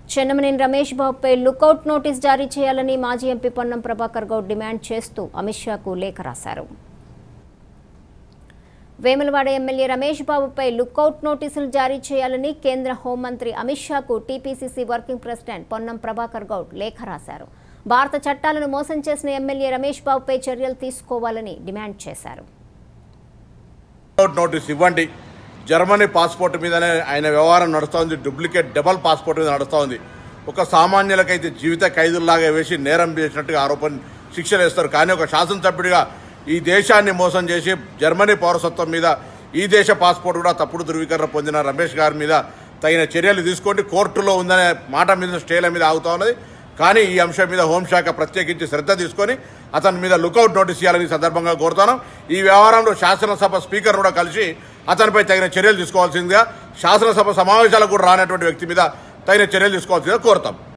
చెన్నమనేని రమేష్ బాబుపై lookout notice జారీ చేయాలని మాజీ ఎంపీ పొన్నం ప్రభాకర్ గౌడ్ డిమాండ్ చేస్తూ అమిత్ షాకు లేఖ రాశారు వేములవాడ ఎమ్మెల్యే రమేష్ బాబుపై లుకౌట్ నోటీసులు జారీ చేయాలని కేంద్ర హోంమంత్రి అమిత్ షాకు TPCC working president Ponnam Prabhakar Goud లేఖ రాశారు భారత చట్టాలను మోసం చేసిన ఎమ్మెల్యే రమేష్ బాబుపై చర్యలు తీసుకోవాలని డిమాండ్ చేశారు అవుట్ నోటీస్ ఇవ్వండి జర్మనీ పాస్పోర్ట్ మీదనే ఆయన వ్యవహారం నడుస్తోంది డూప్లికేట్ డబల్ పాస్పోర్ట్ మీద నడుస్తోంది ఒక సామాన్యులకైతే జీవిత ఖైదుల్లాగా వేసి నేరం చేసినట్టుగా ఆరోపణ శిక్షలు వేస్తారు కానీ ఒక శాసనసభ్యుడిగా ఈ దేశాన్ని మోసం చేసి జర్మనీ పౌరసత్వం మీద ఈ దేశ పాస్పోర్ట్ కూడా తప్పుడు ధృవీకరణ పొందిన రమేష్ గారి మీద తగిన చర్యలు తీసుకోండి కోర్టులో ఉందనే మాట మీద స్టేల మీద ఆగుతా ఉన్నది కానీ ఈ అంశం మీద హోంశాఖ ప్రత్యేకించి శ్రద్ధ తీసుకొని అతని మీద లుకౌట్ నోటీస్ ఇవ్వాలని ఈ సందర్భంగా కోరుతాను ఈ వ్యవహారంలో శాసనసభ స్పీకర్ కూడా కలిసి అతనిపై తగిన చర్యలు తీసుకోవాల్సిందిగా శాసనసభ సమావేశాలకు కూడా రానటువంటి వ్యక్తి మీద తగిన చర్యలు తీసుకోవాల్సిందిగా కోరుతాం